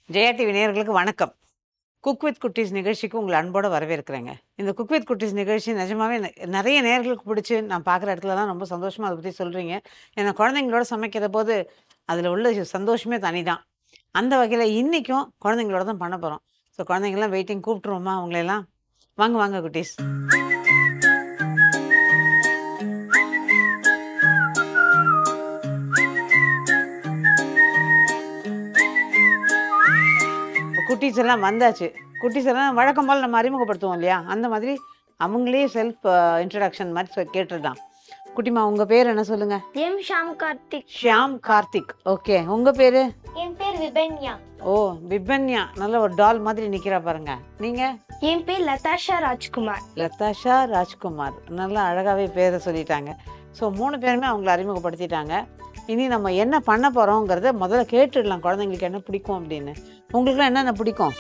Jaya TV நேயர்களுக்கு வணக்கம் cook with குட்டீஸ் நிகழ்ச்சிக்கு உங்களை அன்போடு வரவேற்கிறேங்க இந்த குக் வித் குட்டீஸ் நிகழ்ச்சி நிஜமாவே நெ- நிறைய நேயர்களுக்கு பிடிச்சி நான் பார்க்குற இடத்துலலாம் ரொம்ப சந்தோஷமாக அதை பற்றி சொல்கிறீங்க ஏன்னா குழந்தைங்களோட சமைக்கிற போது அதில் உள்ள சந்தோஷமே தனி தான் அந்த வகையில் இன்றைக்கும் குழந்தைங்களோட தான் பண்ண போகிறோம் ஸோ குழந்தைங்களாம் வெயிட்டிங் கூப்பிட்ருவோமா அவங்களெல்லாம் வாங்க வாங்க குட்டீஸ் குட்டீஸ் எல்லாம் வந்தாச்சு குட்டீஸ் எல்லாம் வழக்கம் போல் நம்ம அறிமுகப்படுத்துவோம் இல்லையா அந்த மாதிரி அவங்களே செல்ஃப் இன்ட்ரடக்ஷன் மாதிரி சொ- கேட்டுடலாம் குட்டிமா உங்கள் பேர் என்ன சொல்லுங்கள் எம் ஷாம் கார்த்திக் ஷியாம் கார்த்திக் ஓகே உங்கள் பேர் என் பேர் விபன்யா ஓ விபன்யா நல்ல ஒரு டால் மாதிரி நிற்கிறா பாருங்க நீங்கள் என் பேர் லதாஷா ராஜ்குமார் லதாஷா ராஜ்குமார் நல்லா அழகாகவே பேரை சொல்லிட்டாங்க ஸோ மூணு பேருமே அவங்கள அறிமுகப்படுத்திட்டாங்க இனி நம்ம என்ன பண்ண போகிறோங்கிறத முதல்ல கேட்டுடலாம் குழந்தைங்களுக்கு என்ன பிடிக்கும் அப்படின்னு உங்களுக்குலாம் என்னென்ன பிடிக்கும்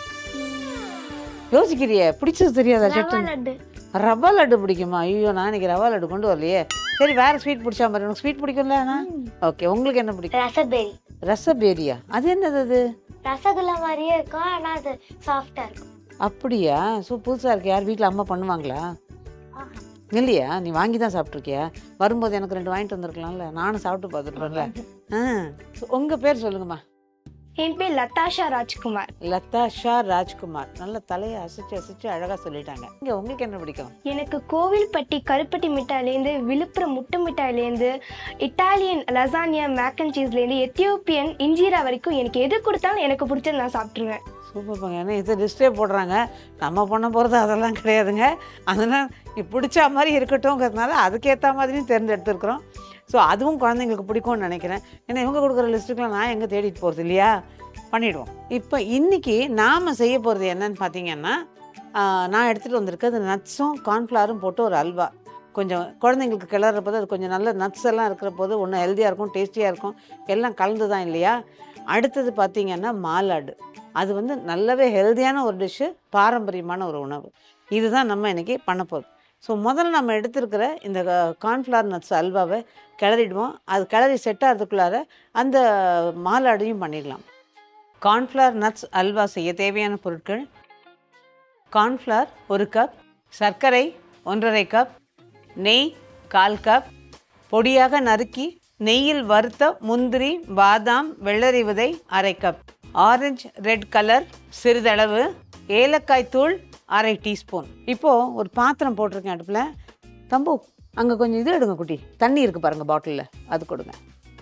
யோசிக்கிறியே பிடிச்சது தெரியாதா ரவா சட்டு லட்டு ரவா லட்டு பிடிக்குமா ஐயோ நான் இன்னைக்கு ரவா லட்டு கொண்டு வரலையே சரி வேற ஸ்வீட் பிடிச்சா மாதிரி உனக்கு ஸ்வீட் பிடிக்கும்ல அண்ணா ஓகே உங்களுக்கு என்ன பிடிக்கும் ரசபெரி ரசபேரியா அது என்னது அது ரசகுல்லா மாதிரியே இருக்கும் ஆனா அது சாஃப்டா இருக்கும் அப்படியா ஸோ புதுசாக இருக்கு யார் வீட்டில் அம்மா பண்ணுவாங்களா ஆஹா. இல்லையா நீ வாங்கி தான் சாப்பிட்ருக்கியா வரும்போது எனக்கு ரெண்டு வாங்கிட்டு வந்திருக்கலாம்ல நானும் சாப்பிட்டு பார்த்துருப்பேன்ல ஆ so உங்க பேர் சொல்லுங்கம்மா என் பேர் லதாஷா ராஜ்குமார் லதா ஷா ராஜ்குமார் நல்ல தலையை அசைச்சு அசைச்சு அழகா சொல்லிட்டாங்க இங்க உங்களுக்கு என்ன பிடிக்கும் எனக்கு கோவில்பட்டி கருப்பட்டி மிட்டாயிலேருந்து விழுப்புரம் முட்டை மிட்டாயிலேருந்து இட்டாலியன் லசானியா மேக் அண்ட் சீஸ்லேருந்து எத்தியோப்பியன் இஞ்சிரா வரைக்கும் எனக்கு எது கொடுத்தாலும் எனக்கு பிடிச்சது நான் சாப்பிட்ருவேன் சூப்பர் பங்க ஏன்னா இது லிஸ்ட்டே போடுறாங்க நம்ம பண்ண போகிறது அதெல்லாம் கிடையாதுங்க அதெல்லாம் நீ பிடிச்ச மாதிரி இருக்கட்டும்ங்கிறதுனால அதுக்கேற்ற மாதிரியும் தேர்ந்தெடுத்துருக்குறோம் ஸோ அதுவும் குழந்தைங்களுக்கு பிடிக்கும்னு நினைக்கிறேன் ஏன்னா இவங்க கொடுக்குற லிஸ்ட்டுக்கெலாம் நான் எங்கே தேடிட்டு போகிறது இல்லையா பண்ணிடுவோம் இப்போ இன்னைக்கு நாம் செய்ய போகிறது என்னன்னு பார்த்தீங்கன்னா ஆஹ், நான் எடுத்துகிட்டு வந்திருக்கிறது நட்ஸும் கார்ன்ஃப்ளவரும் போட்டு ஒரு அல்வா கொஞ்சம் குழந்தைங்களுக்கு கிளற போது அது கொஞ்சம் நல்ல நட்ஸ் எல்லாம் இருக்கிற போது ஒன்று ஹெல்த்தியாக இருக்கும் டேஸ்டியாக இருக்கும் எல்லாம் கலந்து தான் இல்லையா அடுத்தது பார்த்தீங்கன்னா மாலாடு அது வந்து நல்லாவே ஹெல்தியான ஒரு டிஷ்ஷு பாரம்பரியமான ஒரு உணவு இதுதான் நம்ம இன்னைக்கு பண்ண போகிறோம் ஸோ முதல்ல நம்ம எடுத்திருக்கிற இந்த கார்ன்ஃப்ளவர் நட்ஸ் அல்வாவை கிளறிடுவோம் அது கிளறி செட் ஆகிறதுக்குள்ளார அந்த மாலாடையும் பண்ணிடலாம் கார்ன்ஃப்ளவர் நட்ஸ் அல்வா செய்ய தேவையான பொருட்கள் கார்ன்ஃப்ளவர் ஒரு கப் சர்க்கரை ஒன்றரை கப் நெய் கால் கப் பொடியாக நறுக்கி நெய்யில் வறுத்த முந்திரி பாதாம் வெள்ளரி விதை அரை கப் ஆரஞ்சு ரெட் கலர் சிறிதளவு ஏலக்காய் தூள் அரை டீஸ்பூன் இப்போது ஒரு பாத்திரம் போட்டிருக்கேன் அடுப்பில் தம்பு அங்கே கொஞ்சம் இது எடுங்க குட்டி தண்ணி இருக்குது பாருங்கள் பாட்டிலில் அது கொடுங்க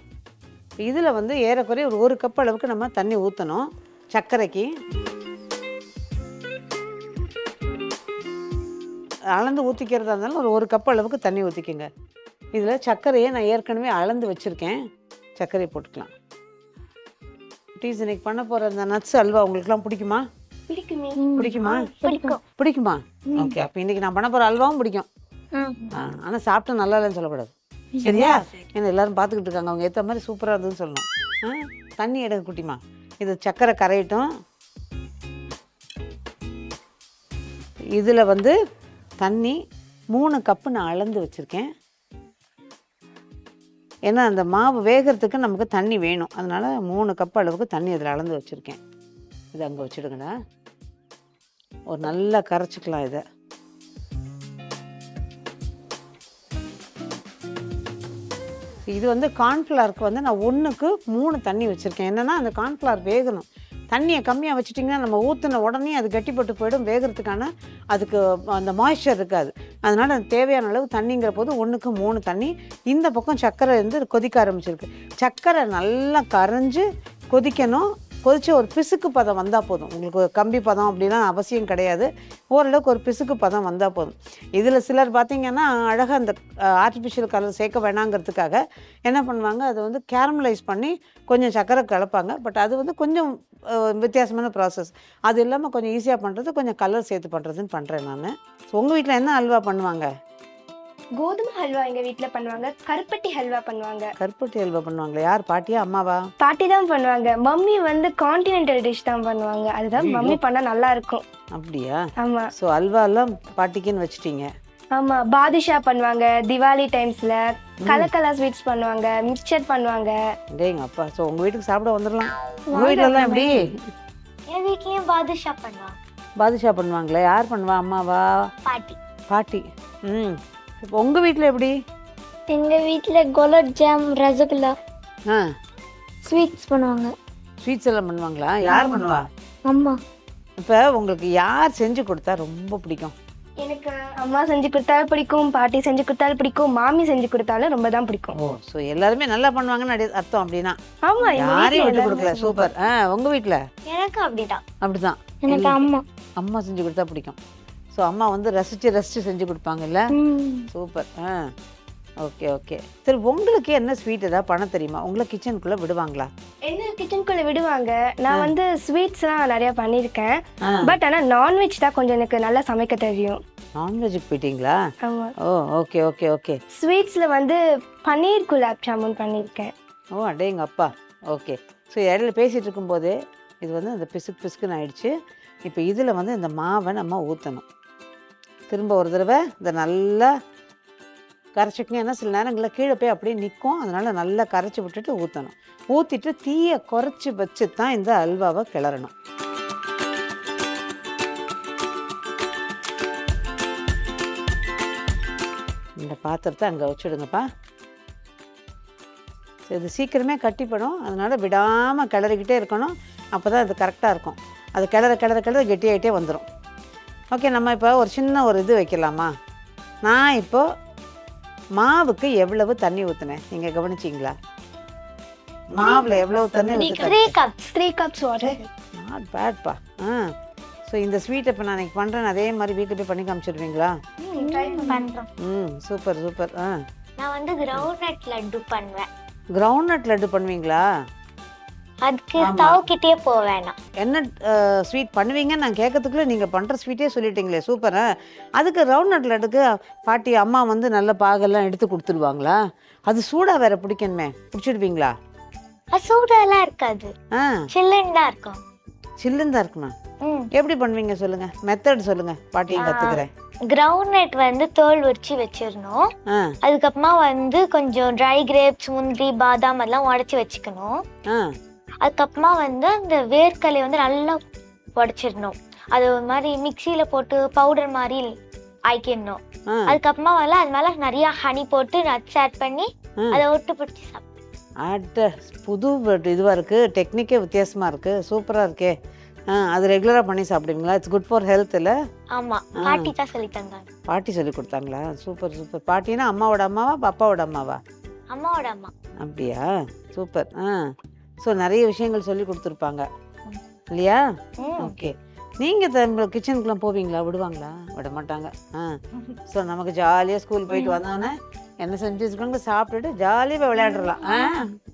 இதில் வந்து ஏறக்குறைய ஒரு ஒரு கப் அளவுக்கு நம்ம தண்ணி ஊற்றணும் சர்க்கரைக்கு அளந்து ஊற்றிக்கிறதா இருந்தாலும் ஒரு ஒரு கப் அளவுக்கு தண்ணி ஊற்றிக்கோங்க இதில் சர்க்கரையை நான் ஏற்கனவே அளந்து வச்சுருக்கேன் சர்க்கரையை போட்டுக்கலாம் டீஸ் இன்னைக்கு பண்ண போகிற இந்த நட்ஸ் அல்வா உங்களுக்குலாம் பிடிக்குமா பிடிக்குமே பிடிக்குமா பிடிக்கும் பிடிக்குமா ஓகே அப்போ இன்னைக்கு நான் பண்ண போகிற அல்வாவும் பிடிக்கும் ஆனால் சாப்பிட்டு நல்லா இல்லைன்னு சொல்லக்கூடாது சரியா ஏன்னா எல்லாரும் பார்த்துக்கிட்டு இருக்காங்க அவங்க ஏற்ற மாதிரி சூப்பராக இருந்ததுன்னு சொல்லணும் ஆ தண்ணி எடுங்க குட்டிமா இது சர்க்கரை கரையட்டும் இதில் வந்து தண்ணி மூணு கப்பு நான் அளந்து வச்சுருக்கேன் ஏன்னா அந்த மாவு வேகிறதுக்கு நமக்கு தண்ணி வேணும் அதனால் மூணு கப் அளவுக்கு தண்ணி அதில் அளந்து வச்சுருக்கேன் இதை அங்கே வச்சுடுங்கடா ஒரு நல்லா கரைச்சிக்கலாம் இதை இது வந்து கார்ன்ஃப்ளவருக்கு வந்து நான் ஒன்றுக்கு மூணு தண்ணி வச்சுருக்கேன் என்னென்னா அந்த கார்ன்ஃப்ளவர் வேகணும் தண்ணியை கம்மியாக வச்சுட்டிங்கன்னா நம்ம ஊற்றின உடனே அது கட்டிப்பட்டு போயிடும் வேகிறதுக்கான அதுக்கு அந்த மாய்ஸ்சர் இருக்காது அதனால் அது தேவையான அளவு தண்ணிங்கிற போது ஒன்றுக்கு மூணு தண்ணி இந்த பக்கம் சர்க்கரை வந்து கொதிக்க ஆரம்பிச்சிருக்கு சர்க்கரை நல்லா கரைஞ்சு கொதிக்கணும் கொதிச்ச ஒரு பிசுக்கு பதம் வந்தால் போதும் உங்களுக்கு ஒரு கம்பி பதம் அப்படிலாம் அவசியம் கிடையாது ஓரளவுக்கு ஒரு பிசுக்கு பதம் வந்தால் போதும் இதில் சிலர் பார்த்தீங்கன்னா அழகாக அந்த ஆர்டிஃபிஷியல் கலர் சேர்க்க வேணாங்கிறதுக்காக என்ன பண்ணுவாங்க அதை வந்து கேரமலைஸ் பண்ணி கொஞ்சம் சர்க்கரை கலப்பாங்க பட் அது வந்து கொஞ்சம் அஹ், வித்தியாசமான ப்ராசஸ் அது இல்லாமல் கொஞ்சம் ஈஸியாக பண்ணுறது கொஞ்சம் கலர் சேர்த்து பண்ணுறதுன்னு பண்ணுறேன் நான் உங்கள் வீட்டில் என்ன அல்வா பண்ணுவாங்க கோதுமை ஹல்வா எங்க வீட்ல பண்ணுவாங்க கருப்பட்டி ஹல்வா பண்ணுவாங்க கருப்பட்டி அல்வா பண்ணுவாங்களே யார் பாட்டியா அம்மாவா பாட்டி தான் பண்ணுவாங்க மம்மி வந்து கான்டினென்டல் டிஷ் தான் பண்ணுவாங்க அதுதான் மம்மி பண்ணா நல்லா இருக்கும் அப்படியா ஆமா ஸோ அல்வாலாம் பாட்டிக்குன்னு வச்சுட்டீங்க ஆமா பாதுஷா பண்ணுவாங்க திவாலி டைம்ஸ்ல கலர் கலர் ஸ்வீட்ஸ் பண்ணுவாங்க மிக்சர் பண்ணுவாங்க டேங்க அப்பா ஸோ உங்கள் வீட்டுக்கு சாப்பிட வந்துடலாம் உங்கள் வீட்டிலலாம் எப்படி வீட்லயும் பாதுஷா பண்ணுவாங்க பாதுஷா பண்ணுவாங்களே யார் பண்ணுவா அம்மாவா பாட்டி பாட்டி ம் இப்போ உங்கள் வீட்டில் எப்படி எங்க வீட்ல குலாப் ஜாம் ரசகுல்லா ஆ ஸ்வீட்ஸ் பண்ணுவாங்க ஸ்வீட்ஸ் எல்லாம் பண்ணுவாங்களா யார் பண்ணுவா அம்மா இப்போ உங்களுக்கு யார் செஞ்சு கொடுத்தா ரொம்ப பிடிக்கும் எனக்கு அம்மா செஞ்சு கொடுத்தாலும் பிடிக்கும் பாட்டி செஞ்சு கொடுத்தாலும் பிடிக்கும் மாமி செஞ்சு கொடுத்தாலும் ரொம்ப தான் பிடிக்கும் ஓ ஸோ எல்லாருமே நல்லா பண்ணுவாங்கன்னு அடி- அர்த்தம் அப்படின்னா ஆமா எங்க யாரையும் வீட்ல விட்டு கொடுக்கல சூப்பர் ஆ உங்கள் வீட்டில் எனக்கு அப்படிதான் அப்படிதான் எனக்கு அம்மா அம்மா செஞ்சு கொடுத்தா பிடிக்கும் ஸோ அம்மா வந்து ரசித்து ரசித்து செஞ்சு கொடுப்பாங்கல்ல சூப்பர் ஆ ஓகே ஓகே சரி உங்களுக்கு என்ன ஸ்வீட் ஏதாவது பண்ண தெரியுமா உங்களை கிச்சனுக்குள்ளே விடுவாங்களா என்ன கிச்சனுக்குள்ள விடுவாங்க நான் வந்து ஸ்வீட்ஸ்லாம் நிறைய பண்ணியிருக்கேன் ஆ. பட் ஆனால் நான்வெஜ் தான் கொஞ்சம் எனக்கு நல்லா சமைக்க தெரியும் நான்வெஜ்ஜுக்கு போயிட்டீங்களா ஆமா ஓ ஓகே ஓகே ஓகே ஸ்வீட்ஸ்ல வந்து பன்னீர் குலாப் ஜாமுன் பண்ணியிருக்கேன் ஓ அடே எங்கள் அப்பா ஓகே ஸோ இடையில பேசிகிட்டு இருக்கும்போதே இது வந்து அந்த பிசுக்கு பிசுக்குன்னு ஆயிடுச்சு இப்போ இதில் வந்து இந்த மாவை நம்ம ஊற்றணும் திரும்ப ஒரு தடவை இதை நல்லா கரைச்சிக்கணும் ஏன்னா சில நேரங்களில் கீழே போய் அப்படியே நிற்கும் அதனால் நல்லா கரைச்சி விட்டுட்டு ஊற்றணும் ஊற்றிட்டு தீயை குறைச்சி வச்சு தான் இந்த அல்வாவை கிளறணும் இந்த பாத்திரத்தை அங்கே வச்சுடுங்கப்பா ஸோ இது சீக்கிரமே கட்டிப்படும் அதனால் விடாமல் கிளறிக்கிட்டே இருக்கணும் அப்போ தான் அது கரெக்டாக இருக்கும் அது கிளற கிளற கிளற கெட்டியாகிட்டே வந்துடும் ஓகே நம்ம இப்போ ஒரு சின்ன ஒரு இது வைக்கலாமா நான் இப்போ மாவுக்கு எவ்வளவு தண்ணி ஊற்றுனேன் நீங்கள் கவனிச்சிங்களா மாவில் எவ்வளவு தண்ணி ஊற்றுனேன் three cups three cups water not பேட்ப்பா ஆ ஸோ இந்த ஸ்வீட் இப்போ நான் இன்னைக்கு பண்ணுறேன் அதே மாதிரி வீட்டில் போய் பண்ணி காமிச்சிருவீங்களா பண்றோம் ம் சூப்பர் சூப்பர் ஆ நான் வந்து கிரவுண்ட் நட் லட்டு பண்ணுவேன் கிரவுண்ட் நட் லட்டு பண்ணுவீங்களா அதுக்கு ஸ்டவ் கிட்டே போக வேணாம் என்ன ஸ்வீட் பண்ணுவீங்கன்னு நான் கேட்கறதுக்குள்ளே நீங்கள் பண்ணுற ஸ்வீட்டே சொல்லிட்டீங்களே சூப்பரா அதுக்கு ரவுண்ட் நட் லட்டுக்கு பாட்டி அம்மா வந்து நல்ல பாகெல்லாம் எடுத்து கொடுத்துருவாங்களா அது சூடாக வேற பிடிக்கணுமே பிடிச்சிடுவீங்களா அது சூடெல்லாம் இருக்காது ஆ சில்லுன்னு தான் இருக்கும் சில்லுன்னு தான் இருக்குமா ம் எப்படி பண்ணுவீங்க சொல்லுங்கள் மெத்தட் சொல்லுங்கள் பாட்டியும் கற்றுக்குறேன் கிரவுண்ட் நட் வந்து தோல் உரிச்சு வச்சிடணும் ஆ அதுக்கப்புறமா வந்து கொஞ்சம் ட்ரை கிரேப்ஸ் முந்திரி பாதாம் அதெல்லாம் உடச்சி வச்சுக்கணும் ஆ அதுக்கப்புறமா வந்து அந்த வேர்க்கலையை வந்து நல்லா உடச்சிடணும் அது ஒரு மாதிரி மிக்சியில் போட்டு பவுடர் மாதிரி ஆக்கிடணும் ஆ அதுக்கப்புறமா வந்து அது மேலே நிறைய ஹனி போட்டு நட்ஸ் ஆட் பண்ணி ம். அதை ஒட்டு பிடிச்சி சாப்பிட்டு அட புது இதுவாக இருக்குது டெக்னிக்கே வித்தியாசமாக இருக்குது சூப்பராக இருக்கே ஆ அது ரெகுலராக பண்ணி சாப்பிடுவீங்களா இட்ஸ் குட் ஃபார் ஹெல்த் இல்லை ஆமா பாட்டி தான் சொல்லி தந்தாங்க பாட்டி சொல்லி கொடுத்தாங்களா சூப்பர் சூப்பர் பாட்டினா அம்மாவோட அம்மாவா அப்பாவோட அம்மாவா அம்மாவோட அம்மா அப்படியா சூப்பர் ஆ ஸோ நிறைய விஷயங்கள் சொல்லி கொடுத்துருப்பாங்க இல்லையா ம். ஓகே நீங்கள் கிச்சனுக்குலாம் போவீங்களா விடுவாங்களா விட மாட்டாங்க ஆ ஸோ நமக்கு ஜாலியாக ஸ்கூல் போயிட்டு வந்தோன்னே என்ன செஞ்சு வச்சுக்கோங்க சாப்பிட்டுட்டு ஜாலியாக விளையாடுறலாம் ஆ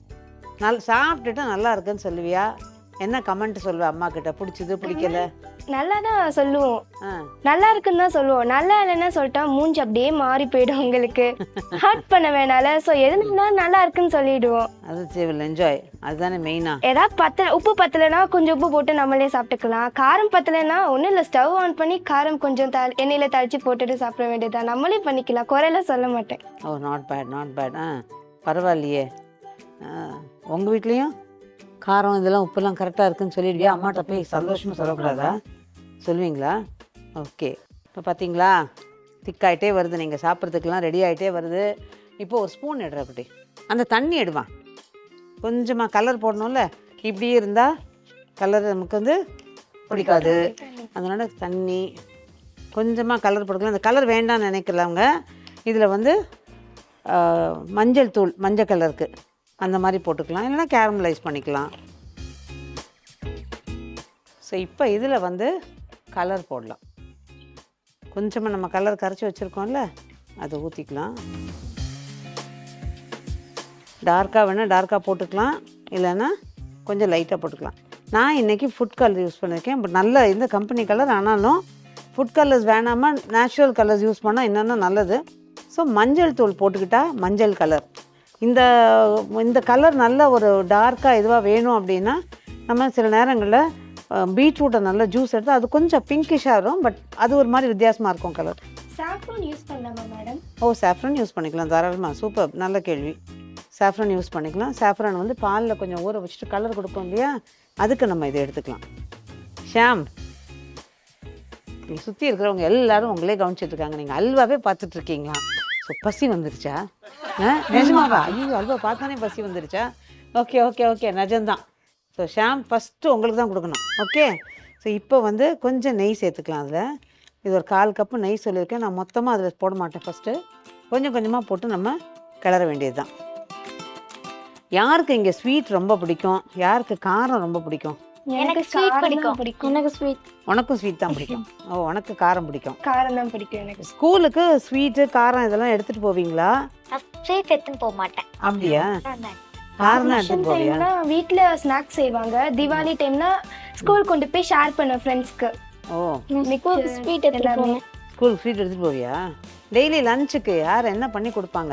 நல் சாப்பிட்டுட்டு நல்லா இருக்குன்னு சொல்லுவியா என்ன கமெண்ட் சொல்லுவ அம்மா கிட்ட பிடிச்சது பிடிக்கல நல்லா தான் சொல்லுவோம் ஆ நல்லா இருக்குன்னு தான் சொல்லுவோம் நல்லா இல்லைன்னா சொல்லிட்டா மூஞ்சி அப்படியே மாறி போயிடும் உங்களுக்கு ஹர்ட் பண்ண வேணால ஸோ எதுனா நல்லா இருக்குன்னு சொல்லிடுவோம் அது சிவில் என்ஜாய் அதுதானே மெயினாக ஏதாவது பத்தல உப்பு பத்தலைன்னா கொஞ்சம் உப்பு போட்டு நம்மளே சாப்பிட்டுக்கலாம் காரம் பத்தலைன்னா ஒன்றும் இல்லை ஸ்டவ் ஆன் பண்ணி காரம் கொஞ்சம் த எண்ணெயில் தழிச்சு போட்டுட்டு சாப்பிட வேண்டியதா நம்மளே பண்ணிக்கலாம் குறையெல்லாம் சொல்ல மாட்டேன் oh not bad not bad ah பரவாயில்லையே உங்கள் வீட்லேயும் காரம் இதெல்லாம் உப்புலாம் கரெக்டாக இருக்குன்னு சொல்லிடுவியா அம்மாட்ட போய் சந்தோஷமாக சொல்லக்கூடாதா சொல்லுவீங்களா ஓகே இப்போ பார்த்தீங்களா திக்காயிட்டே வருது நீங்கள் சாப்பிட்றதுக்கெல்லாம் ரெடி ஆகிட்டே வருது இப்போ ஒரு ஸ்பூன் எடுற அப்படி அந்த தண்ணி எடுவான் கொஞ்சமாக கலர் போடணும்ல இப்படியே இருந்தால் கலர் நமக்கு வந்து பிடிக்காது அதனால் தண்ணி கொஞ்சமாக கலர் போட்டுக்கலாம் அந்த கலர் வேண்டாம்னு நினைக்கிறவங்க இதில் வந்து ஆ, மஞ்சள் தூள் மஞ்சள் கலருக்கு அந்த மாதிரி போட்டுக்கலாம் இல்லைன்னா கேரமலைஸ் பண்ணிக்கலாம் ஸோ இப்போ இதில் வந்து கலர் போடலாம் கொஞ்சமாக நம்ம கலர் கரைச்சி வச்சுருக்கோம்ல அதை ஊற்றிக்கலாம் டார்க்காக வேணால் டார்க்காக போட்டுக்கலாம் இல்லைன்னா கொஞ்சம் லைட்டாக போட்டுக்கலாம் நான் இன்றைக்கி ஃபுட் கலர் யூஸ் பண்ணியிருக்கேன் பட் நல்ல இந்த கம்பெனி கலர் ஆனாலும் ஃபுட் கலர்ஸ் வேணாமல் நேச்சுரல் கலர்ஸ் யூஸ் பண்ணால் இன்னும் நல்லது ஸோ மஞ்சள் தூள் போட்டுக்கிட்டா மஞ்சள் கலர் இந்த இந்த கலர் நல்ல ஒரு டார்க்காக இதுவாக வேணும் அப்படின்னா நம்ம சில நேரங்களில் பீட்ரூட்டை நல்லா ஜூஸ் எடுத்து அது கொஞ்சம் பிங்கிஷாக இருக்கும் பட் அது ஒரு மாதிரி வித்தியாசமாக இருக்கும் கலர் சாஃப்ரான் யூஸ் பண்ணலாமா மேடம் ஓ சாஃப்ரன் யூஸ் பண்ணிக்கலாம் தாராளமாக சூப்பர் நல்ல கேள்வி சாஃப்ரன் யூஸ் பண்ணிக்கலாம் சாஃப்ரான் வந்து பாலில் கொஞ்சம் ஊற வச்சுட்டு கலர் கொடுப்போம் இல்லையா அதுக்கு நம்ம இதை எடுத்துக்கலாம் ஷாம் நீ சுற்றி இருக்கிறவங்க எல்லாரும் உங்களே கவனிச்சிட்டு இருக்காங்க நீங்கள் அல்வாவே பார்த்துட்டு இருக்கீங்களா ஸோ பசி வந்துருச்சா ஆ நிஜமாவா ஐயோ அல்வா பார்த்தானே பசி வந்துருச்சா ஓகே ஓகே ஓகே நிஜம்தான் ஸோ ஷாம் ஃபஸ்ட்டு உங்களுக்கு தான் கொடுக்கணும் ஓகே ஸோ இப்போ வந்து கொஞ்சம் நெய் சேர்த்துக்கலாம் அதில் இது ஒரு கால் கப்பு நெய் சொல்லியிருக்கேன் நான் மொத்தமாக அதில் போட மாட்டேன் ஃபஸ்ட்டு கொஞ்சம் கொஞ்சமாக போட்டு நம்ம கிளற வேண்டியது தான் யாருக்கு இங்கே ஸ்வீட் ரொம்ப பிடிக்கும் யாருக்கு காரம் ரொம்ப பிடிக்கும் எனக்கு sweet காரம் தான் பிடிக்கும். பிடிக்கும் எனக்கு ஸ்வீட் உனக்கும் ஸ்வீட் தான் பிடிக்கும் ஓ உனக்கு காரம் பிடிக்கும் காரம் தான் பிடிக்கும் எனக்கு ஸ்கூலுக்கு ஸ்வீட்டு காரம் இதெல்லாம் எடுத்துட்டு போவீங்களா ஸ்வீட் எடுத்துன்னு போக மாட்டேன் அப்படியா காரம் தான் எடுத்துட்டு போவியா டைம்னா வீட்ல ஸ்நாக்ஸ் செய்வாங்க திவாலி டைம்னா ஸ்கூல் கொண்டு போய் ஷேர் பண்ண ஃப்ரெண்ட்ஸ்க்கு ஓ ஸ்வீட் எல்லாருமே ஸ்கூலுக்கு ஸ்வீட் எடுத்துட்டு போவியா டெய்லி லஞ்சுக்கு யார் என்ன பண்ணி கொடுப்பாங்க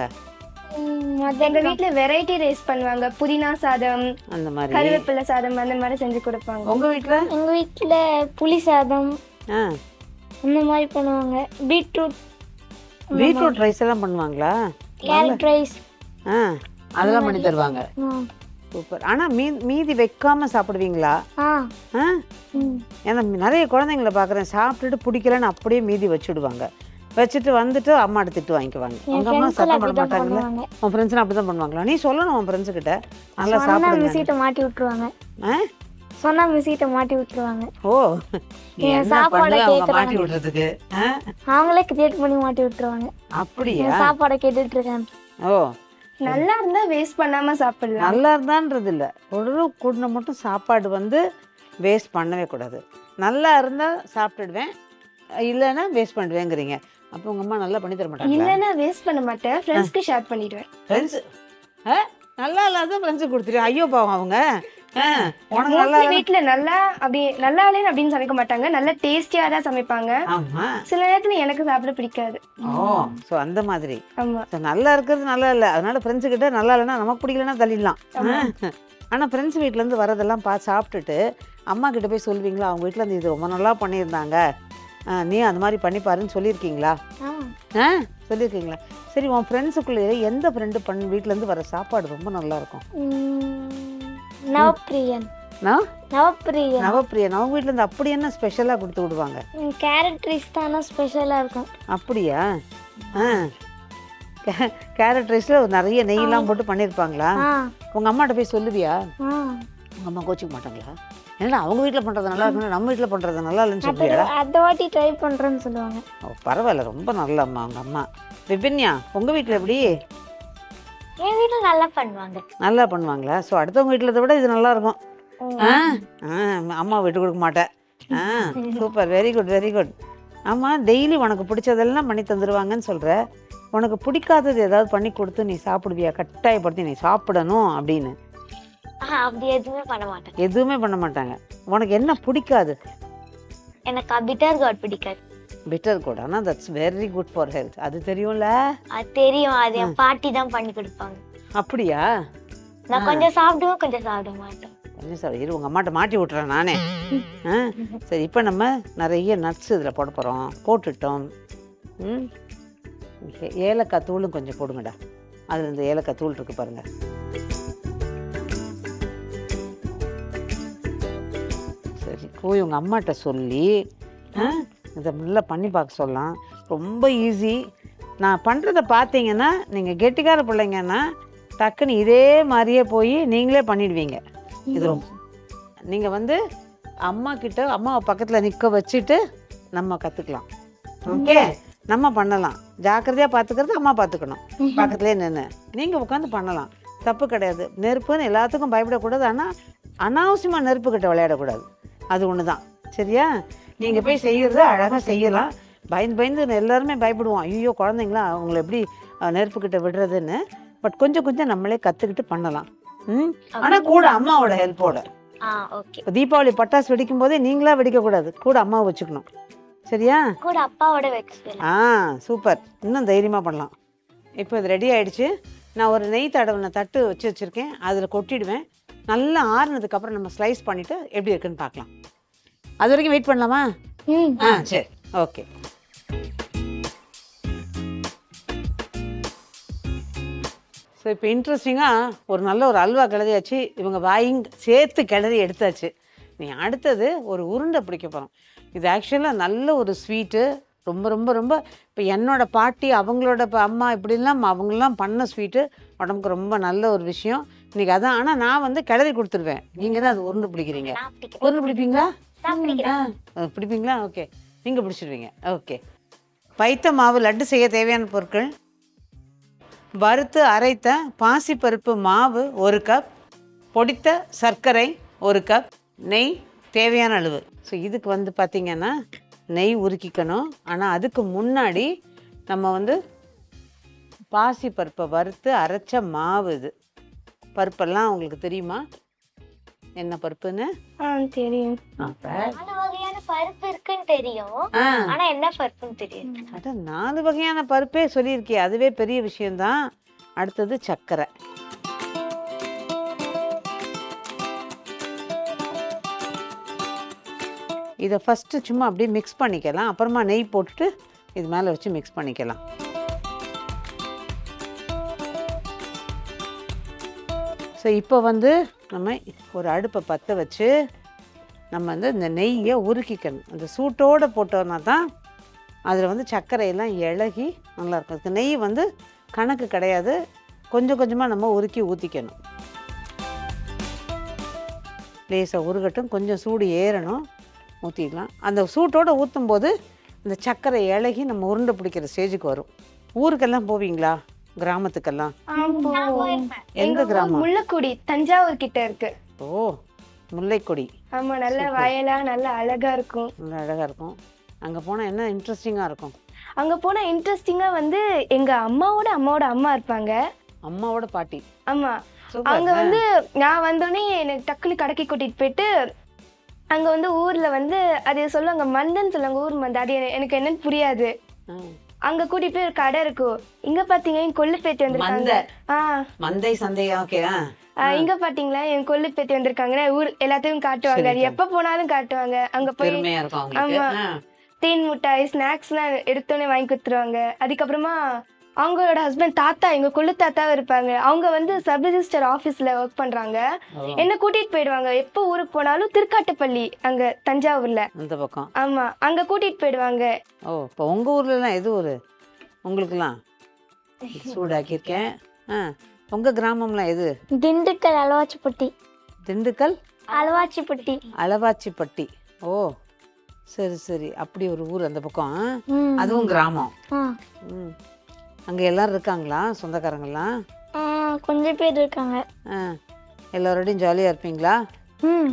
எங்க வீட்ல வெரைட்டி ரைஸ் பண்ணுவாங்க புதினா சாதம் அந்த மாதிரி கருவேப்பிலை சாதம் அந்த மாதிரி செஞ்சு கொடுப்பாங்க உங்க வீட்ல எங்க வீட்ல புளி சாதம் ஆ அந்த மாதிரி பண்ணுவாங்க பீட்ரூட் பீட்ரூட் ரைஸ் எல்லாம் பண்ணுவாங்களா கேரட் ரைஸ் ஆ அதெல்லாம் பண்ணி தருவாங்க சூப்பர் ஆனா மீ மீதி வைக்காம சாப்பிடுவீங்களா ஆ ஆ ம். ஏன்னா நிறைய குழந்தைங்கள பார்க்குறேன் சாப்பிட்டுட்டு பிடிக்கலன்னு அப்படியே மீதி வச்சுடுவாங்க வச்சுட்டு வந்துட்டு அம்மாட்ட திட்டு வாங்கிக்குவாங்க உங்க அம்மா friends சத்தம் போட அப்படிதான் மாட்டாங்களா பண்ணுவாங்க. உன் ஃப்ரெண்ட்ஸ்லாம் அப்படி தான் பண்ணுவாங்களா நீ சொல்லணும் உன் ஃப்ரெண்ட்ஸு கிட்ட நல்லா சொன்னா சாப்பிடுங்க மிஸ்ஸிட்ட மாட்டி விட்டுருவாங்க ஆ? சொன்னா மிஸ்ஸிட்ட மாட்டி விட்டுருவாங்க ஓ நீ என் என்ன சாப்பாடை பண்ணுவ அவங்க கேக்குறாங்க. மாட்டி விடுறதுக்கு ஆ? அவங்களே கிரியேட் பண்ணி மாட்டி விட்டுருவாங்க அப்படியா என் சாப்பாடை கேட்டுட்டு இருக்கேன் ஓ நல்லா இருந்தா வேஸ்ட் பண்ணாம சாப்பிடலாம் நல்லா இருந்தான்றது இல்லை ஒரு கூடின மட்டும் சாப்பாடு வந்து வேஸ்ட் பண்ணவே கூடாது நல்லா இருந்தால் சாப்பிட்டுடுவேன் இல்லைன்னா வேஸ்ட் பண்ணிடுவேங்கிறீங்க அப்போ உங்கள் அம்மா நல்லா பண்ணி தர மாட்டாங்களா இல்லைன்னா வேஸ்ட் பண்ண மாட்டேன் ஃப்ரெண்ட்ஸ்க்கு ஷேர் பண்ணிடுவேன் ஃப்ரெண்ட்ஸ் நல்லா இல்லாத ஃப்ரெண்ட்ஸு கொடுத்துரு ஐயோ பாவம் அவங்க ஆ, உனக்கு நல்லா மோஸ்ட்லி வீட்ல நல்லா அப்படி நல்லா இல்லைன்னு அப்படின்னு சமைக்க மாட்டாங்க நல்லா டேஸ்டியா தான் சமைப்பாங்க ஆமா சில நேரத்துல எனக்கு சாப்பிட பிடிக்காது ஓ ஸோ அந்த மாதிரி ஆமா So, நல்லா இருக்கிறது நல்லா இல்லை அதனால ஃப்ரெண்ட்ஸு கிட்ட நல்லா இல்லைன்னா நமக்கு பிடிக்கலன்னா தள்ளிடலாம் ஆனால் ஃப்ரெண்ட்ஸ் வீட்டிலேருந்து வரதெல்லாம் பார்த்து சாப்பிட்டுட்டு அம்மா கிட்ட போய் சொல்லுவீங்களா அவங்க வீட்டில் இருந்து இது ரொம்ப நல்லா பண்ணியிருந்தாங்க ஆ, நீ அந்த மாதிரி பண்ணி பாருன்னு சொல்லியிருக்கீங்களா ஆ. ஆ சொல்லியிருக்கீங்களா சரி உன் ஃப்ரெண்ட்ஸுக்குள்ளே எந்த ஃப்ரெண்டு பண் வீட்டிலேருந்து வர சாப்பாடு ரொம்ப நல்லா இருக்கும் ம், நவப்பிரியன் நான் நவப்பிரியன் நவப்பிரியன் அவங்க வீட்டிலேருந்து அப்படி என்ன ஸ்பெஷலாக கொடுத்து விடுவாங்க கேரட் ரைஸ் தானே ஸ்பெஷலாக இருக்கும் அப்படியா ஆ கே- கேரட் ரைஸில் நிறைய நெய்யெல்லாம் போட்டு பண்ணியிருப்பாங்களா ஆ உங்கள் அம்மாட்ட போய் சொல்லுவியா ஆ உங்கள் அம்மா கோச்சிக்க மாட்டாங்களா ஏன்னா அவங்க வீட்டில் பண்ணுறது நல்லா இருக்குன்னு நம்ம வீட்டில் பண்ணுறது நல்லா இல்லைன்னு சொல்றியாடா அடுத்த வாட்டி ட்ரை பண்ணுறேன்னு சொல்லுவாங்க ஓ பரவாயில்ல ரொம்ப நல்ல அம்மா அவங்க அம்மா விபின்யா உங்கள் வீட்டில் எப்படி என் வீட்டில் நல்லா பண்ணுவாங்க நல்லா பண்ணுவாங்களா ஸோ அடுத்தவங்க வீட்டில் விட இது நல்லா இருக்கும் ஆ ஆ அம்மா விட்டு கொடுக்க மாட்டேன் ah super very good very good ஆமாம் டெய்லி உனக்கு பிடிச்சதெல்லாம் பண்ணி தந்துடுவாங்கன்னு சொல்கிற உனக்கு பிடிக்காதது ஏதாவது பண்ணி கொடுத்து நீ சாப்பிடுவியா கட்டாயப்படுத்தி நீ சாப்பிடணும் அப்படின்னு ஆ, அப்படி எதுவுமே பண்ண மாட்டேன் எதுவுமே பண்ண மாட்டாங்க உனக்கு என்ன பிடிக்காது எனக்கு பிட்டர் காட் பிடிக்காது பிட்டர் கூட ஆனால் that's very good for health அது தெரியும்ல அது தெரியும் அது என் பாட்டி தான் பண்ணி கொடுப்பாங்க அப்படியா நான் கொஞ்சம் சாப்பிடுவேன் கொஞ்சம் சாப்பிட மாட்டேன் கொஞ்சம் சார் இரு உங்கள் அம்மாட்ட மாட்டி விட்றேன் நானே ஆ சரி இப்போ நம்ம நிறைய நட்ஸ் இதில் போட போகிறோம் போட்டுட்டோம் ம் ஓகே ஏலக்காய் தூளும் கொஞ்சம் போடுங்கடா அதில் இந்த ஏலக்காய் தூள் இருக்கு பாருங்க சரி போய் உங்கள் அம்மாட்ட சொல்லி ஆ இதை நல்லா பண்ணி பார்க்க சொல்லலாம் ரொம்ப ஈஸி நான் பண்ணுறத பார்த்தீங்கன்னா நீங்கள் கெட்டிக்கார பிள்ளைங்கன்னா டக்குன்னு இதே மாதிரியே போய் நீங்களே பண்ணிடுவீங்க இது ரொம்ப நீங்கள் வந்து அம்மா கிட்ட அம்மாவை பக்கத்தில் நிற்க வச்சுட்டு நம்ம கற்றுக்கலாம் ஓகே நம்ம பண்ணலாம் ஜாக்கிரதையாக பார்த்துக்கிறது அம்மா பார்த்துக்கணும் பக்கத்துலேயே நின்று நீங்கள் உட்காந்து பண்ணலாம் தப்பு கிடையாது நெருப்புன்னு எல்லாத்துக்கும் பயப்படக்கூடாது ஆனால் அனாவசியமாக நெருப்பு கிட்ட விளையாடக்கூடாது அது ஒன்று தான் சரியா நீங்கள் போய் செய்யறது அழகாக செய்யலாம் பயந்து பயந்து எல்லாருமே பயப்படுவோம் ஐயோ குழந்தைங்களா அவங்கள எப்படி அஹ், நெருப்பு கிட்ட விடுறதுன்னு பட் கொஞ்சம் கொஞ்சம் நம்மளே கற்றுக்கிட்டு பண்ணலாம் ம் ஆனால் கூட அம்மாவோட ஹெல்ப்போட ஆ ஓகே இப்போ தீபாவளி பட்டாசு வெடிக்கும் போதே நீங்களா வெடிக்கக்கூடாது கூட அம்மாவை வச்சுக்கணும் சரியா கூட அப்பாவோட வச்சு ஆ சூப்பர் இன்னும் தைரியமாக பண்ணலாம் இப்போ இது ரெடி ஆயிடுச்சு நான் ஒரு நெய் தடவின தட்டு வச்சு வச்சுருக்கேன் அதில் கொட்டிடுவேன் நல்லா ஆறுனதுக்கு அப்புறம் நம்ம ஸ்லைஸ் பண்ணிவிட்டு எப்படி இருக்குன்னு பார்க்கலாம் அது வரைக்கும் வெயிட் பண்ணலாமா ம் ஆ சரி ஓகே ஸோ இப்போ இன்ட்ரெஸ்டிங்காக ஒரு நல்ல ஒரு அல்வா கிளறியாச்சு இவங்க வாயிங் சேர்த்து கிளறி எடுத்தாச்சு நீ அடுத்தது ஒரு உருண்டை பிடிக்க போகிறோம் இது ஆக்சுவலாக நல்ல ஒரு ஸ்வீட்டு ரொம்ப ரொம்ப ரொம்ப இப்போ என்னோட பாட்டி அவங்களோட இப்போ அம்மா இப்படிலாம் அவங்களாம் பண்ண ஸ்வீட்டு உடம்புக்கு ரொம்ப நல்ல ஒரு விஷயம் இன்னைக்கு அதான் ஆனால் நான் வந்து கிளறி கொடுத்துருவேன் நீங்கள் தான் அது உருண்டை பிடிக்கிறீங்க நான் பிடிக்கிறேன் உருண்டை பிடிப்பீங்களா நான் பிடிக்கிறேன் ஆ அஹ் பிடிப்பீங்களா ஓகே நீங்கள் பிடிச்சிடுவீங்க ஓகே பைத்த மாவு லட்டு செய்ய தேவையான பொருட்கள் வறுத்து அரைத்த பாசிப்பருப்பு மாவு ஒரு கப் பொடித்த சர்க்கரை ஒரு கப் நெய் தேவையான அளவு ஸோ இதுக்கு வந்து பார்த்திங்கன்னா நெய் உருக்கிக்கணும் ஆனால் அதுக்கு முன்னாடி நம்ம வந்து பாசிப்பருப்பை வறுத்து அரைச்ச மாவு இது பருப்பெல்லாம் உங்களுக்கு தெரியுமா என்ன பருப்புன்னு ஆ தெரியும் நாலு வகையான பருப்பு இருக்குன்னு தெரியும் ஆ ஆனா என்ன பருப்புன்னு தெரியும் அட நாலு வகையான பருப்பே சொல்லியிருக்கே அதுவே பெரிய விஷயம்தான் அடுத்தது சர்க்கரை இதை ஃபஸ்ட்டு சும்மா அப்படியே மிக்ஸ் பண்ணிக்கலாம் அப்புறமா நெய் போட்டுட்டு இது மேலே வச்சு மிக்ஸ் பண்ணிக்கலாம் ஸோ இப்போ வந்து நம்ம ஒரு அடுப்பை பற்ற வச்சு நம்ம வந்து இந்த நெய்யை உருக்கிக்கணும் அந்த சூட்டோடு போட்டோன்னா தான் அதில் வந்து சர்க்கரையெல்லாம் இழகி நல்லாயிருக்கும் அதுக்கு நெய் வந்து கணக்கு கிடையாது கொஞ்சம் கொஞ்சமாக நம்ம உருக்கி ஊற்றிக்கணும் லேசாக உருகட்டும் கொஞ்சம் சூடு ஏறணும் ஊற்றிக்கலாம் அந்த சூட்டோடு ஊற்றும் போது இந்த சர்க்கரை இழகி நம்ம உருண்டை பிடிக்கிற ஸ்டேஜுக்கு வரும் ஊருக்கெல்லாம் போவீங்களா கிராமத்துக்கெல்லாம் ஆ போவோம் எந்த எங்க ஊர் கிராமம் முள்ளக்குடி தஞ்சாவூர் கிட்ட இருக்கு ஓ முல்லைக்கொடி ஆமா நல்ல வயலா நல்ல அழகா இருக்கும் நல்லா அழகாக இருக்கும் அங்கே போனால் என்ன இன்ட்ரெஸ்டிங்காக இருக்கும் அங்க போனா இன்ட்ரெஸ்டிங்கா வந்து எங்க அம்மாவோட அம்மாவோட அம்மா இருப்பாங்க அம்மாவோட பாட்டி ஆமா சூப்பர் அங்க வந்து நான் வந்தோடனே எனக்கு டக்குனு கடைக்கு கூட்டிட்டு போயிட்டு அங்க வந்து ஊர்ல வந்து அது சொல்லுவாங்க மந்தன் சொல்லுவாங்க ஊர் மந்த அது என- எனக்கு என்னன்னு புரியாது ஆ. அங்க கூட்டிட்டு போய் ஒரு கடை இருக்கும் இங்க பாத்தீங்க என் கொள்ளு பேத்தி வந்திருக்காங்க ஆ மந்தை சந்தையா ஓகே ஆ, இங்க பாத்தீங்களா என் கொள்ளு பேத்தி வந்திருக்காங்கன்னா ஊர் எல்லாத்தையும் காட்டுவாங்க அது எப்ப போனாலும் காட்டுவாங்க அங்க போய் பெருமையா இருக்கும் அவங்களுக்கு ஆமா. ஆ. தேன் மிட்டாய் ஸ்நாக்ஸ்லாம் எடுத்தோடனே வாங்கி கொடுத்துருவாங்க அதுக்கப்புறமா அவங்களோட ஹஸ்பண்ட் தாத்தா எங்க கொள்ளு தாத்தாவும் இருப்பாங்க அவங்க வந்து சப் ரிஜிஸ்டர் ஆஃபீஸ்ல ஒர்க் பண்றாங்க ஓ, என்ன கூட்டிட்டு போயிடுவாங்க எப்போ ஊருக்கு போனாலும் திருக்காட்டுப்பள்ளி அங்க தஞ்சாவூர்ல அந்த பக்கம் ஆமா அங்க கூட்டிட்டு போயிடுவாங்க ஓ இப்போ உங்க ஊர்ல எல்லாம் எது ஊரு உங்களுக்குலாம் சூடாக்கியிருக்கேன் ஆ உங்க கிராமம்லாம் எது திண்டுக்கல் அளவாச்சிப்பட்டி திண்டுக்கல் அளவாச்சிப்பட்டி அளவாச்சிப்பட்டி ஓ சரி சரி அப்படி ஒரு ஊர் அந்த பக்கம் ஆ? ம். அதுவும் கிராமம் ஆ. ம் அங்கே எல்லாரும் இருக்காங்களா சொந்தக்காரங்களாம் ஆ, கொஞ்சம் பேர் இருக்காங்க ஆ எல்லாரோடையும் ஜாலியாக இருப்பீங்களா ம்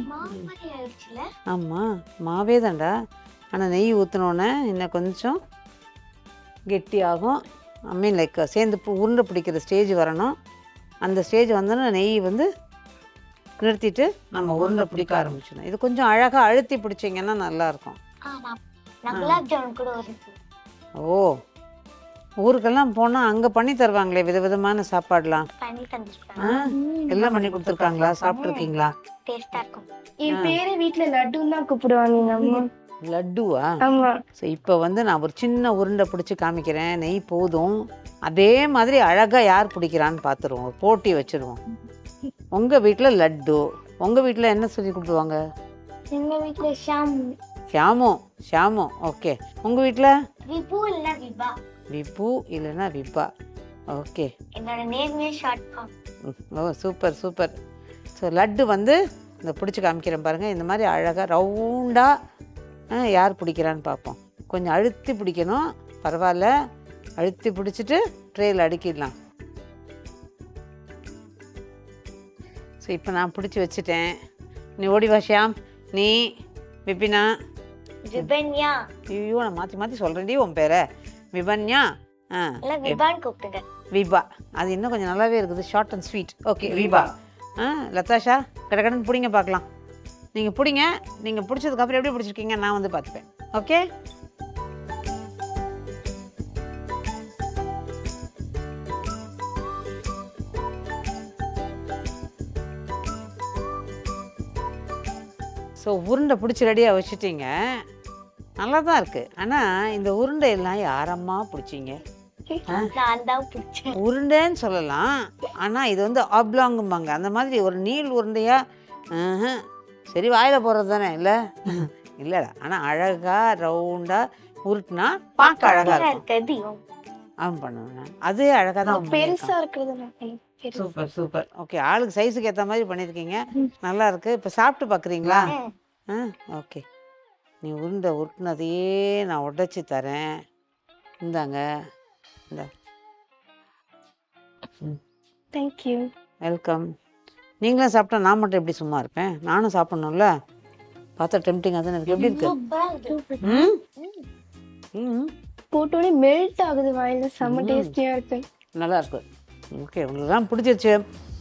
ஆமாம் மாவே தான்டா ஆனால் நெய் ஊற்றினோன்னே இன்னும் கொஞ்சம் கெட்டியாகும் ஐ மீன் லைக் சேர்ந்து பு- உருண்டை பிடிக்கிற ஸ்டேஜ் வரணும் அந்த ஸ்டேஜ் வந்தோன்னா நெய் வந்து நிறுத்திட்டு நம்ம உருண்டை பிடிக்க ஆரம்பிச்சிடணும் இது கொஞ்சம் அழகாக அழுத்தி பிடிச்சிங்கன்னா நல்லாயிருக்கும் நான் குலாப் ஜாமுன் கூட ஒரு ஓ ஊருக்கெல்லாம் போனால் அங்கே பண்ணி தருவாங்களே விதவிதமான சாப்பாடுலாம் பண்ணி தந்துருக்காங்க ஆ எல்லாம் பண்ணி கொடுத்துருக்காங்களா சாப்பிட்ருக்கீங்களா டேஸ்டா இருக்கும் என் பேரை வீட்டுல லட்டுன்னு தான் கூப்பிடுவாங்க எங்க அம்மா லட்டுவா ஆமா ஸோ இப்போ வந்து நான் ஒரு சின்ன உருண்டை பிடிச்சி காமிக்கிறேன் நெய் போதும் அதே மாதிரி அழகாக யார் பிடிக்கிறான்னு பார்த்துருவோம் ஒரு போட்டி வச்சுருவோம் உங்கள் வீட்டில் லட்டு உங்கள் வீட்டில் என்ன சொல்லி கூப்பிடுவாங்க எங்க வீட்ல ஷாம் ஷியாமு ஷியாமு ஓகே உங்கள் வீட்டில் விபு இல்ல விபா விபு இல்லைன்னா விபா ஓகே என்னோட நேமே short form oh super super so laddu வந்து இந்த பிடிச்சி காமிக்கிறேன் பாருங்கள் இந்த மாதிரி அழகாக ரவுண்டாக யார் பிடிக்கிறான்னு பார்ப்போம் கொஞ்சம் அழுத்தி பிடிக்கணும் பரவாயில்ல அழுத்தி பிடிச்சிட்டு ட்ரேயில் அடுக்கிடலாம் ஸோ இப்போ நான் பிடிச்சி வச்சுட்டேன் நீ ஓடி வா ஷியாம் நீ விபினா விபன்யா ஐயோ நான் மாற்றி மாற்றி சொல்கிறேன்டி உன் பேரை விபன்யா ஆ இல்ல விபான்னு கூப்பிடுங்க விபா அது இன்னும் கொஞ்சம் நல்லாவே இருக்குது short and sweet okay Vibha ah Latasha கடகடன்னு பிடிங்க பார்க்கலாம் நீங்கள் பிடிங்க நீங்கள் பிடிச்சதுக்கப்புறம் எப்படி பிடிச்சிருக்கீங்க நான் வந்து பார்த்துப்பேன் ஓகே ஸோ உருண்டை பிடிச்சி ரெடியாக வச்சுட்டீங்க நல்லா தான் இருக்குது ஆனால் இந்த உருண்டை எல்லாம் யாரம்மா பிடிச்சிங்க நான் தான் பிடிச்சேன் உருண்டைன்னு சொல்லலாம் ஆனால் இது வந்து ஆப்லாங்கும்பாங்க அந்த மாதிரி ஒரு நீள் உருண்டையாக சரி வாயில் போடுறது தானே இல்லை இல்லைடா ஆனால் அழகாக ரவுண்டாக உருட்டுனா பார்க்க அழகாக இருக்கும் இருக்கிறது அவன் பண்ணுவேன் அதே அழகாக தான் அவன் பண்ணியிருக்கான். பெருசா இருக்கிறது நான் பண்ணேன். பெருசா. சூப்பர் சூப்பர் ஓகே ஆளுக்கு சைஸுக்கு ஏற்ற மாதிரி பண்ணியிருக்கீங்க நல்லா இருக்கு இப்போ சாப்பிட்டு பார்க்குறீங்களா ஆ ஓகே நீ உருண்டை உருட்டுனதையே நான் உடைச்சி தரேன் இந்தாங்க இந்த Thank you. வெல்கம் நீங்களும் சாப்பிட்டா நான் மட்டும் எப்படி சும்மா இருப்பேன் நானும் சாப்பிடணும்ல பார்த்தா டெம்டிங் தானே இருக்கு எப்படி இருக்கு ம் ம் போட்டோடனே மெல்ட் ஆகுது வாயில செம்ம டேஸ்டியா இருக்கு நல்லா இருக்கு ஓகே உங்களுக்கு தான் பிடிச்சிருச்சு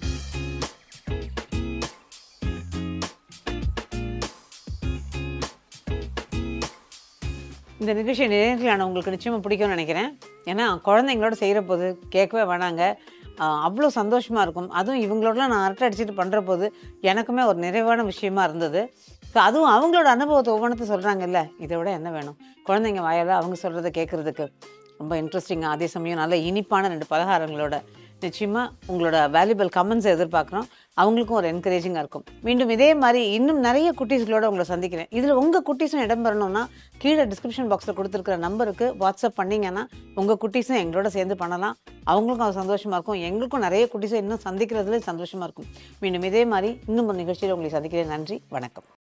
இந்த நிகழ்ச்சி நேரத்தில் உங்களுக்கு நிச்சயமாக பிடிக்கும்னு நினைக்கிறேன் ஏன்னா குழந்தைங்களோட செய்கிற போது கேட்கவே வேணாங்க ஆஹ் அவ்வளோ சந்தோஷமாக இருக்கும் அதுவும் இவங்களோடலாம் நான் அரட்டை அடிச்சுட்டு பண்ணுற போது எனக்குமே ஒரு நிறைவான விஷயமா இருந்தது ஸோ அதுவும் அவங்களோட அனுபவத்தை ஒவ்வொன்றத்தை சொல்கிறாங்கல்ல இதை விட என்ன வேணும் குழந்தைங்க வாயால் அவங்க சொல்கிறத கேட்குறதுக்கு ரொம்ப இன்ட்ரெஸ்டிங்காக அதே சமயம் நல்ல இனிப்பான ரெண்டு பலகாரங்களோட நிச்சயமாக உங்களோட வேல்யூபிள் கமெண்ட்ஸை எதிர்பார்க்குறோம் அவங்களுக்கும் ஒரு என்கரேஜிங்காக இருக்கும் மீண்டும் இதே மாதிரி இன்னும் நிறைய குட்டீஸ்களோட உங்களை சந்திக்கிறேன் இதில் உங்கள் குட்டீஸும் இடம் பெறணும்னா கீழே டிஸ்கிரிப்ஷன் பாக்ஸில் கொடுத்துருக்கிற நம்பருக்கு வாட்ஸ்அப் பண்ணீங்கன்னா உங்கள் குட்டீஸும் எங்களோட சேர்ந்து பண்ணலாம் அவங்களுக்கும் அது சந்தோஷமாக இருக்கும் எங்களுக்கும் நிறைய குட்டீஸை இன்னும் சந்திக்கிறதுல சந்தோஷமாக இருக்கும் மீண்டும் இதே மாதிரி இன்னும் ஒரு நிகழ்ச்சியில் உங்களை சந்திக்கிறேன் நன்றி வணக்கம்